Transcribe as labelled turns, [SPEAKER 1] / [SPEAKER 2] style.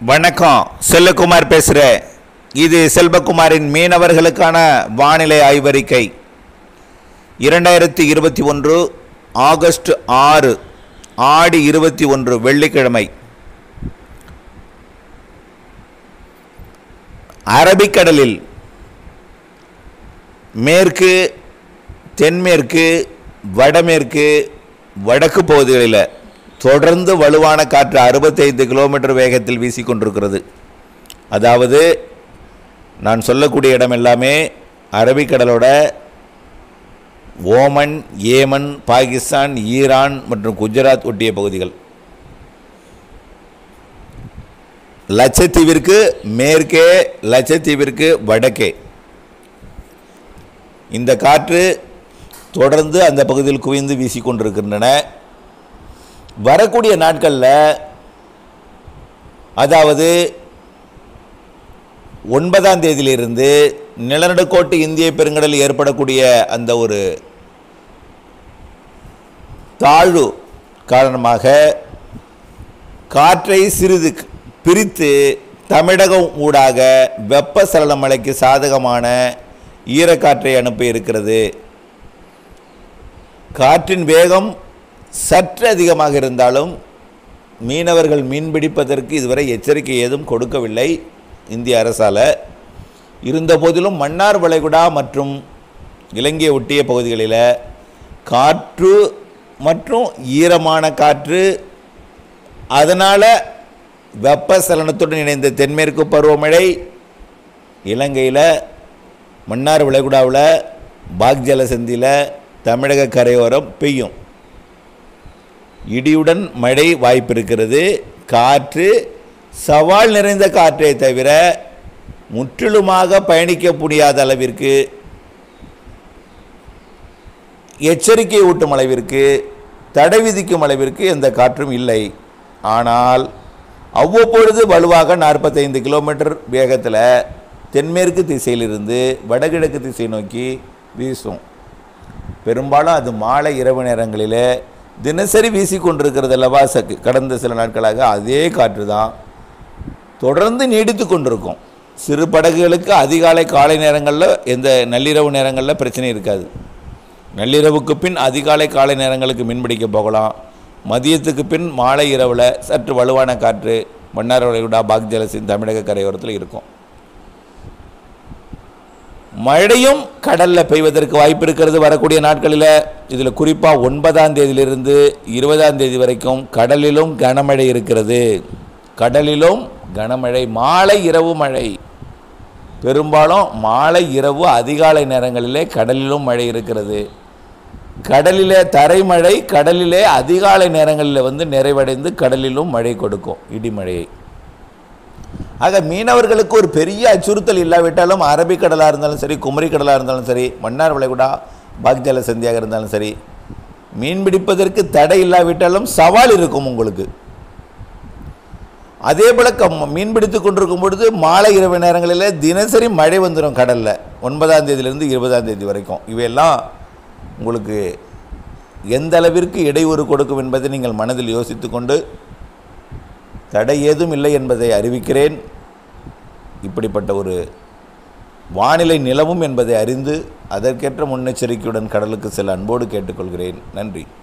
[SPEAKER 1] வணக்கம் செல்லகுமார் பேசுகிறேன் இது செல்வகுமாரின் மீனவர்களுக்கான வானிலை ஆய்வறிக்கை இரண்டாயிரத்தி இருபத்தி ஒன்று ஆகஸ்ட் ஆறு ஆடி இருபத்தி ஒன்று வெள்ளிக்கிழமை அரபிக்கடலில் மேற்கு தென்மேற்கு வடமேற்கு வடக்கு பகுதிகளில் தொடர்ந்து வலுவான காற்று அறுபத்தைந்து கிலோமீட்டர் வேகத்தில் வீசிக்கொண்டிருக்கிறது அதாவது நான் சொல்லக்கூடிய இடம் எல்லாமே அரபிக்கடலோட ஓமன் ஏமன் பாகிஸ்தான் ஈரான் மற்றும் குஜராத் ஒட்டிய பகுதிகள் லட்சத்தீவிற்கு மேற்கே லட்சத்தீவிற்கு வடக்கே இந்த காற்று தொடர்ந்து அந்த பகுதியில் குவிந்து வீசிக்கொண்டிருக்கின்றன வரக்கூடிய நாட்களில் அதாவது ஒன்பதாம் தேதியிலிருந்து நிலநடுக்கோட்டு இந்திய பெருங்கடலில் ஏற்படக்கூடிய அந்த ஒரு தாழ்வு காரணமாக காற்றை சிறிது பிரித்து தமிழகம் ஊடாக வெப்பசலன மழைக்கு சாதகமான ஈரக்காற்றை அனுப்ப இருக்கிறது காற்றின் வேகம் சற்று அதிகமாக இருந்தாலும் மீனவர்கள் மீன்பிடிப்பதற்கு இதுவரை எச்சரிக்கை ஏதும் கொடுக்கவில்லை இந்திய அரசால் இருந்தபோதிலும் மன்னார் வளைகுடா மற்றும் இலங்கையை ஒட்டிய பகுதிகளில் காற்று மற்றும் ஈரமான காற்று அதனால் வெப்பசலனத்துடன் இணைந்த தென்மேற்கு பருவமழை இலங்கையில் மன்னார் வளைகுடாவில் பாக் ஜலசந்தியில் தமிழக கரையோரம் பெய்யும் இடியுடன் மழை வாய்ப்பு இருக்கிறது காற்று சவால் நிறைந்த காற்றை தவிர முற்றிலுமாக பயணிக்க முடியாத அளவிற்கு எச்சரிக்கை ஊட்டும் அளவிற்கு தடை விதிக்கும் அளவிற்கு எந்த காற்றும் இல்லை ஆனால் அவ்வப்பொழுது வலுவாக நாற்பத்தைந்து கிலோமீட்டர் வேகத்தில் தென்மேற்கு திசையிலிருந்து வடகிழக்கு திசை நோக்கி வீசும் பெரும்பாலும் அது மாலை இரவு நேரங்களில் தினசரி வீசிக்கொண்டிருக்கிறது அல்லவா சக்கு கடந்த சில நாட்களாக அதே காற்று தான் தொடர்ந்து நீடித்து கொண்டிருக்கும் சிறு படகுகளுக்கு அதிகாலை காலை நேரங்களில் எந்த நள்ளிரவு நேரங்களில் பிரச்சனை இருக்காது நள்ளிரவுக்கு பின் அதிகாலை காலை நேரங்களுக்கு மீன்பிடிக்க போகலாம் மதியத்துக்கு பின் மாலை இரவில் சற்று வலுவான காற்று மன்னார் வளைகுடா பாக் ஜலசின் தமிழக கரையோரத்தில் இருக்கும் மழையும் கடலில் பெய்வதற்கு வாய்ப்பு இருக்கிறது வரக்கூடிய நாட்களில் இதில் குறிப்பாக ஒன்பதாம் தேதியிலிருந்து இருபதாம் தேதி வரைக்கும் கடலிலும் கனமழை இருக்கிறது கடலிலும் கனமழை மாலை இரவு மழை பெரும்பாலும் மாலை இரவு அதிகாலை நேரங்களிலே கடலிலும் மழை இருக்கிறது கடலிலே தரைமழை கடலிலே அதிகாலை நேரங்களில் வந்து நிறைவடைந்து கடலிலும் மழை கொடுக்கும் இடிமழையை ஆக மீனவர்களுக்கு ஒரு பெரிய அச்சுறுத்தல் இல்லாவிட்டாலும் அரபிக்கடலாக இருந்தாலும் சரி குமரி கடலாக இருந்தாலும் சரி மன்னார் வளைகுடா பாக்ஜல சந்தியாக இருந்தாலும் சரி மீன் பிடிப்பதற்கு தடை இல்லாவிட்டாலும் சவால் இருக்கும் உங்களுக்கு அதே போல் கம் மீன் பிடித்து கொண்டிருக்கும் பொழுது மாலை இரவு நேரங்களில் தினசரி மழை வந்துடும் கடலில் ஒன்பதாம் தேதியிலிருந்து இருபதாம் தேதி வரைக்கும் இவையெல்லாம் உங்களுக்கு எந்த அளவிற்கு இடையூறு கொடுக்கும் என்பதை நீங்கள் மனதில் யோசித்து கொண்டு தடை ஏதும் இல்லை என்பதை அறிவிக்கிறேன் இப்படிப்பட்ட ஒரு வானிலை நிலவும் என்பதை அறிந்து அதற்கேற்ற முன்னெச்சரிக்கையுடன் கடலுக்கு செல்ல அன்போடு கேட்டுக்கொள்கிறேன் நன்றி